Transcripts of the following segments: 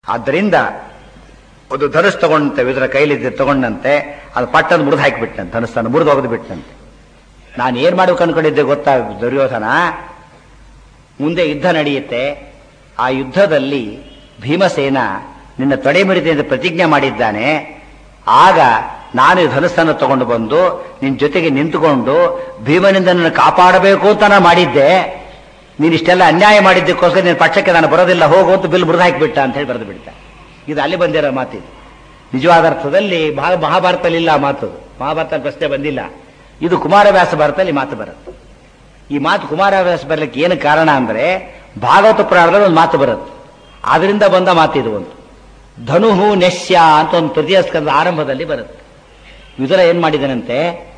ಆದ್ದರಿಂದ ಒಂದು ಧನುಸ್ ತಗೊಂಡಂತೆ ವಿದುರ ಕೈಲಿದ್ದ ತಗೊಂಡಂತೆ ಅದು ಪಟ್ಟನ್ನು ಮುರಿದು ಹಾಕಿಬಿಟ್ಟಂತೆ ಧನುಸ್ಸನ್ನು ಮುರಿದು ಒಗೆದು ಬಿಟ್ಟಂತೆ ನಾನು ಏನ್ ಮಾಡ್ಬೇಕು ಅನ್ಕೊಂಡಿದ್ದೆ ಗೊತ್ತಾ ದುರ್ಯೋಧನ ಮುಂದೆ ಯುದ್ಧ ನಡೆಯುತ್ತೆ ಆ ಯುದ್ಧದಲ್ಲಿ ಭೀಮಸೇನ ನಿನ್ನ ತೊಡೆ ಮಿಡಿದೆ ಎಂದು ಪ್ರತಿಜ್ಞೆ ಮಾಡಿದ್ದಾನೆ ಆಗ ನಾನು ಈ ಧನುಸ್ಸನ್ನು ತಗೊಂಡು ಬಂದು ನಿನ್ನ ಜೊತೆಗೆ ನಿಂತುಕೊಂಡು ಭೀಮನಿಂದ ನನ್ನ ಕಾಪಾಡಬೇಕು ಅಂತ ನಾನು ಮಾಡಿದ್ದೆ ನೀನು ಇಷ್ಟೆಲ್ಲ ಅನ್ಯಾಯ ಮಾಡಿದ್ದಕ್ಕೋಸ್ಕರ ನಿನ್ನ ಪಕ್ಷಕ್ಕೆ ನಾನು ಬರೋದಿಲ್ಲ ಹೋಗು ಅಂತ ಬಿಲ್ ಮುರಿದು ಹಾಕಿಬಿಟ್ಟ ಅಂತ ಹೇಳಿ ಬರೆದು ಬಿಡ್ತ ಇದು ಅಲ್ಲಿ ಬಂದಿರೋ ಮಾತಿದು ನಿಜವಾದ ಅರ್ಥದಲ್ಲಿ ಮಹಾ ಮಹಾಭಾರತದಲ್ಲಿ ಇಲ್ಲ ಆ ಮಾತು ಮಹಾಭಾರತ ಪ್ರಶ್ನೆ ಬಂದಿಲ್ಲ ಇದು ಕುಮಾರವ್ಯಾಸ ಭಾರತದಲ್ಲಿ ಮಾತು ಬರುತ್ತೆ ಈ ಮಾತು ಕುಮಾರವ್ಯಾಸ ಬರಲಿಕ್ಕೆ ಏನು ಕಾರಣ ಅಂದ್ರೆ ಭಾಗವತ ಪುರಾಣದಲ್ಲಿ ಒಂದು ಮಾತು ಬರುತ್ತೆ ಅದರಿಂದ ಬಂದ ಮಾತು ಇದು ಒಂದು ಧನುಹು ನೆಶ್ಯ ಅಂತ ಒಂದು ತೃತೀಯ ಸ್ಕಂದ ಆರಂಭದಲ್ಲಿ ಬರುತ್ತೆ ವಿದುರ ಏನ್ ಮಾಡಿದನಂತೆ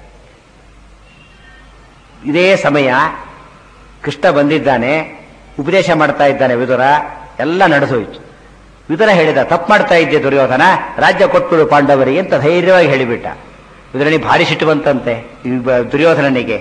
ಇದೇ ಸಮಯ ಕೃಷ್ಣ ಬಂದಿದ್ದಾನೆ ಉಪದೇಶ ಮಾಡ್ತಾ ಇದ್ದಾನೆ ವಿದುರ ಎಲ್ಲ ನಡೆಸೋಯ್ತು ವಿದುರ ಹೇಳಿದ ತಪ್ಪು ಮಾಡ್ತಾ ಇದ್ದೆ ದುರ್ಯೋಧನ ರಾಜ್ಯ ಕೊಟ್ಬಿಡು ಪಾಂಡವರಿಗೆ ಅಂತ ಧೈರ್ಯವಾಗಿ ಹೇಳಿಬಿಟ್ಟ ವಿದುರಣಿ ಭಾರಿ ಸಿಟ್ಟು ಬಂತಂತೆ ಈ ಬ- ದುರ್ಯೋಧನನಿಗೆ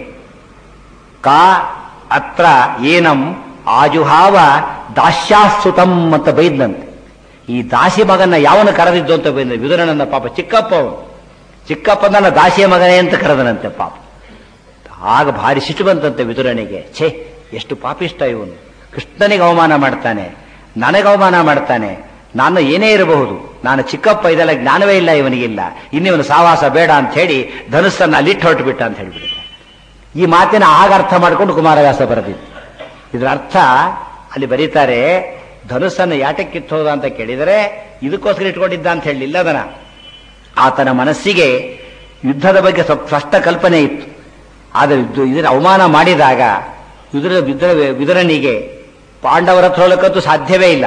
ಕಾ ಅತ್ರ ಏನಂ ಆಜುಹಾವ ದಾಸ್ಯಾಸುತಂ ಅಂತ ಬೈದ್ನಂತೆ ಈ ದಾಸಿ ಮಗನ್ನ ಯಾವನ ಕರೆದಿದ್ದು ಅಂತ ಬೈದ ವಿದುರನನ್ನ ಪಾಪ ಚಿಕ್ಕಪ್ಪ ಅವನು ಚಿಕ್ಕಪ್ಪ ನನ್ನ ದಾಸಿಯ ಮಗನೇ ಅಂತ ಕರೆದನಂತೆ ಪಾಪ ಆಗ ಭಾರಿ ಸಿಟ್ಟು ಬಂತಂತೆ ವಿದುರನಿಗೆ ಛೇ ಎಷ್ಟು ಪಾಪಿಷ್ಟ ಇವನು ಕೃಷ್ಣನಿಗೆ ಅವಮಾನ ಮಾಡ್ತಾನೆ ನನಗೆ ಅವಮಾನ ಮಾಡ್ತಾನೆ ನಾನು ಏನೇ ಇರಬಹುದು ನಾನು ಚಿಕ್ಕಪ್ಪ ಇದೆಲ್ಲ ಜ್ಞಾನವೇ ಇಲ್ಲ ಇವನಿಗಿಲ್ಲ ಇನ್ನಿವನು ಸಾವಾಸ ಬೇಡ ಅಂತ ಹೇಳಿ ಧನುಸ್ಸನ್ನು ಅಲ್ಲಿಟ್ಟು ಹೊರಟುಬಿಟ್ಟ ಅಂತ ಹೇಳಿಬಿಡ್ತ ಈ ಮಾತಿನ ಆಗ ಅರ್ಥ ಮಾಡಿಕೊಂಡು ಕುಮಾರವ್ಯಾಸ ಬರೆದಿದ್ದು ಇದರ ಅರ್ಥ ಅಲ್ಲಿ ಬರೀತಾರೆ ಧನುಸ್ಸನ್ನು ಯಾಟಕ್ಕೆ ಕಿತ್ತೋದ ಅಂತ ಕೇಳಿದರೆ ಇದಕ್ಕೋಸ್ಕರ ಇಟ್ಕೊಂಡಿದ್ದ ಅಂತ ಹೇಳಲಿಲ್ಲ ಅದನ್ನ ಆತನ ಮನಸ್ಸಿಗೆ ಯುದ್ಧದ ಬಗ್ಗೆ ಸ್ವಲ್ಪ ಸ್ಪಷ್ಟ ಕಲ್ಪನೆ ಇತ್ತು ಆದರೆ ಇದು- ಇದರ ಅವಮಾನ ಮಾಡಿದಾಗ ವಿದುರ ವಿದುರ ವಿದುರನಿಗೆ ಪಾಂಡವರ ಹತ್ರ ಹೋಗಕ್ಕಂತೂ ಸಾಧ್ಯವೇ ಇಲ್ಲ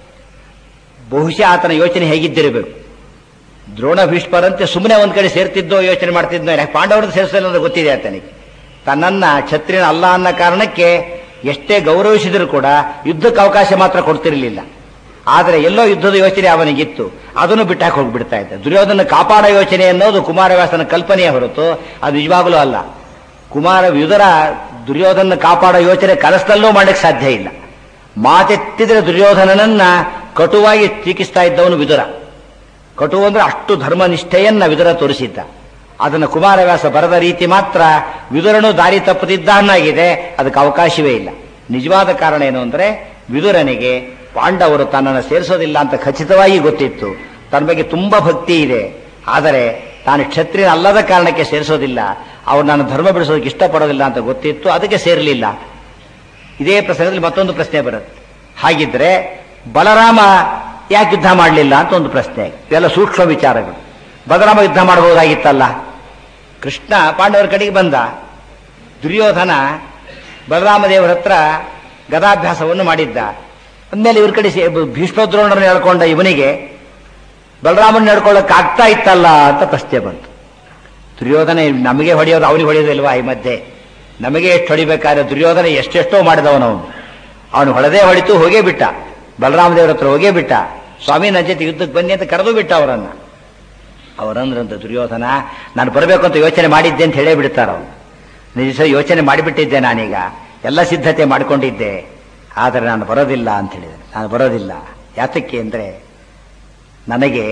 ಬಹುಶಃ ಆತನ ಯೋಚನೆ ಹೇಗಿದ್ದಿರಬೇಕು ದ್ರೋಣ ಭೀಷ್ಮರಂತೆ ಸುಮ್ಮನೆ ಒಂದ್ ಕಡೆ ಸೇರ್ತಿದ್ದೋ ಯೋಚನೆ ಮಾಡ್ತಿದ್ದೋ ಯಾಕೆ ಪಾಂಡವರನ್ನು ಸೇರಿಸಲಿಲ್ಲ ಅಂತ ಗೊತ್ತಿದೆ ಆತನಿಗೆ ತನ್ನನ್ನ ಕ್ಷತ್ರಿಯನ ಅಲ್ಲ ಅನ್ನೋ ಕಾರಣಕ್ಕೆ ಎಷ್ಟೇ ಗೌರವಿಸಿದರೂ ಕೂಡ ಯುದ್ಧಕ್ಕೆ ಅವಕಾಶ ಮಾತ್ರ ಕೊಡ್ತಿರಲಿಲ್ಲ ಆದರೆ ಎಲ್ಲೋ ಯುದ್ಧದ ಯೋಚನೆ ಅವನಿಗಿತ್ತು ಅದನ್ನು ಬಿಟ್ಟಾಕಿ ಹೋಗ್ಬಿಡ್ತಾ ಇದ್ದ ದುರ್ಯೋಧನ ಕಾಪಾಡೋ ಯೋಚನೆ ಅನ್ನೋದು ಕುಮಾರವ್ಯಾಸನ ಕಲ್ಪನೆಯ ಹೊರತು ಅದು ನಿಜವಾಗಲೂ ಅಲ್ಲ ಕುಮಾರ ವಿದುರ ದುರ್ಯೋಧನ ಕಾಪಾಡೋ ಯೋಚನೆ ಕನಸಲ್ಲೂ ಮಾಡಕ್ಕೆ ಸಾಧ್ಯ ಇಲ್ಲ ಮಾತೆತ್ತಿದ್ರೆ ದುರ್ಯೋಧನನನ್ನ ಕಟುವಾಗಿ ಟೀಕಿಸ್ತಾ ಇದ್ದವನು ವಿದುರ ಕಟು ಅಂದ್ರೆ ಅಷ್ಟು ಧರ್ಮನಿಷ್ಠೆಯನ್ನ ವಿದುರ ತೋರಿಸಿದ್ದ ಅದನ್ನು ಕುಮಾರವ್ಯಾಸ ಬರದ ರೀತಿ ಮಾತ್ರ ವಿದುರನು ದಾರಿ ತಪ್ಪದಿದ್ದ ಅನ್ನಾಗಿದೆ ಅದಕ್ಕೆ ಅವಕಾಶವೇ ಇಲ್ಲ ನಿಜವಾದ ಕಾರಣ ಏನು ಅಂದ್ರೆ ವಿದುರನಿಗೆ ಪಾಂಡವರು ತನ್ನನ್ನು ಸೇರಿಸೋದಿಲ್ಲ ಅಂತ ಖಚಿತವಾಗಿ ಗೊತ್ತಿತ್ತು ತನ್ನ ಬಗ್ಗೆ ತುಂಬಾ ಭಕ್ತಿ ಇದೆ ಆದರೆ ತಾನು ಕ್ಷತ್ರಿಯ ಅಲ್ಲದ ಕಾರಣಕ್ಕೆ ಸೇರಿಸೋದಿಲ್ಲ ಅವ್ರು ನಾನು ಧರ್ಮ ಬಿಡಿಸೋದಕ್ಕೆ ಇಷ್ಟಪಡೋದಿಲ್ಲ ಅಂತ ಗೊತ್ತಿತ್ತು ಅದಕ್ಕೆ ಸೇರಲಿಲ್ಲ ಇದೇ ಪ್ರಸಂಗದಲ್ಲಿ ಮತ್ತೊಂದು ಪ್ರಶ್ನೆ ಬರುತ್ತೆ ಹಾಗಿದ್ರೆ ಬಲರಾಮ ಯಾಕೆ ಯುದ್ಧ ಮಾಡಲಿಲ್ಲ ಅಂತ ಒಂದು ಪ್ರಶ್ನೆ ಇವೆಲ್ಲ ಸೂಕ್ಷ್ಮ ವಿಚಾರಗಳು ಬಲರಾಮ ಯುದ್ಧ ಮಾಡಬಹುದಾಗಿತ್ತಲ್ಲ ಕೃಷ್ಣ ಪಾಂಡವರ ಕಡೆಗೆ ಬಂದ ದುರ್ಯೋಧನ ಬಲರಾಮ ದೇವರ ಹತ್ರ ಗದಾಭ್ಯಾಸವನ್ನು ಮಾಡಿದ್ದ ಅಂದಮೇಲೆ ಇವ್ರ ಕಡೆ ಸೇ- ಭೀಷ್ಮದ್ರೋಣರನ್ನು ಹೇಳ್ಕೊಂಡ ಇವನಿಗೆ ಬಲರಾಮನ್ ನಡ್ಕೊಳ್ಳೋಕೆ ಆಗ್ತಾ ಇತ್ತಲ್ಲ ಅಂತ ಪ್ರಶ್ನೆ ಬಂತು ದುರ್ಯೋಧನ ನಮಗೆ ಹೊಡೆಯೋದು ಅವನಿಗೆ ಹೊಡೆಯೋದಿಲ್ವಾ ಈ ಮಧ್ಯೆ ನಮಗೆ ಎಷ್ಟು ಹೊಡಿಬೇಕಾದ್ರೆ ದುರ್ಯೋಧನ ಎಷ್ಟೆಷ್ಟೋ ಮಾಡಿದವನು ಅವನು ಅವನು ಹೊಡೆದೇ ಹೊಡಿತು ಹೋಗೇ ಬಿಟ್ಟ ಬಲರಾಮ ದೇವರ ಹತ್ರ ಹೋಗೇ ಬಿಟ್ಟ ಸ್ವಾಮಿ ನನ್ನ ಜೊತೆ ಯುದ್ಧಕ್ಕೆ ಬನ್ನಿ ಅಂತ ಕರೆದು ಬಿಟ್ಟ ಅವರನ್ನ ಅವರಂದ್ರಂತ ದುರ್ಯೋಧನ ನಾನು ಬರಬೇಕು ಅಂತ ಯೋಚನೆ ಮಾಡಿದ್ದೆ ಅಂತ ಹೇಳೇ ಬಿಡ್ತಾರ ಅವನು ನಿಜ ಯೋಚನೆ ಮಾಡಿಬಿಟ್ಟಿದ್ದೆ ನಾನೀಗ ಎಲ್ಲ ಸಿದ್ಧತೆ ಮಾಡಿಕೊಂಡಿದ್ದೆ ಆದರೆ ನಾನು ಬರೋದಿಲ್ಲ ಅಂತ ಹೇಳಿದೆ ನಾನು ಬರೋದಿಲ್ಲ ಯಾತಕ್ಕೆ ಅಂದ್ರೆ ನನಗೆ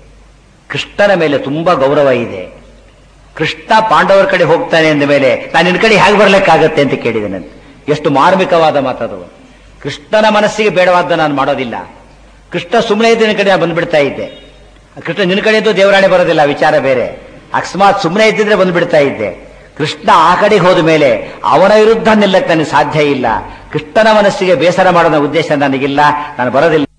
ಕೃಷ್ಣನ ಮೇಲೆ ತುಂಬಾ ಗೌರವ ಇದೆ ಕೃಷ್ಣ ಪಾಂಡವರ ಕಡೆ ಹೋಗ್ತಾನೆ ಅಂದ ಮೇಲೆ ನಾನು ನಿನ್ನ ಕಡೆ ಹೇಗೆ ಬರ್ಲಿಕ್ಕಾಗತ್ತೆ ಅಂತ ಕೇಳಿದೆನಂತೆ ಎಷ್ಟು ಮಾರ್ಮಿಕವಾದ ಮಾತದು ಕೃಷ್ಣನ ಮನಸ್ಸಿಗೆ ಬೇಡವಾದ ನಾನು ಮಾಡೋದಿಲ್ಲ ಕೃಷ್ಣ ಸುಮ್ಮನೆ ಇದ್ದ ನಿನ್ನ ಕಡೆ ನಾನು ಬಂದ್ಬಿಡ್ತಾ ಇದ್ದೆ ಕೃಷ್ಣ ನಿನ್ನ ಕಡೆ ಇದ್ದು ದೇವರಾಣೆ ಬರೋದಿಲ್ಲ ವಿಚಾರ ಬೇರೆ ಅಕಸ್ಮಾತ್ ಸುಮ್ಮನೆ ಇದ್ದಿದ್ರೆ ಬಂದ್ಬಿಡ್ತಾ ಇದ್ದೆ ಕೃಷ್ಣ ಆ ಕಡೆಗೆ ಹೋದ ಮೇಲೆ ಅವನ ವಿರುದ್ಧ ನಿಲ್ಲಕ್ಕೆ ನನಗೆ ಸಾಧ್ಯ ಇಲ್ಲ ಕೃಷ್ಣನ ಮನಸ್ಸಿಗೆ ಬೇಸರ ಮಾಡೋ ಉದ್ದೇಶ ನನಗಿಲ್ಲ ನಾನು ಬರೋದಿಲ್ಲ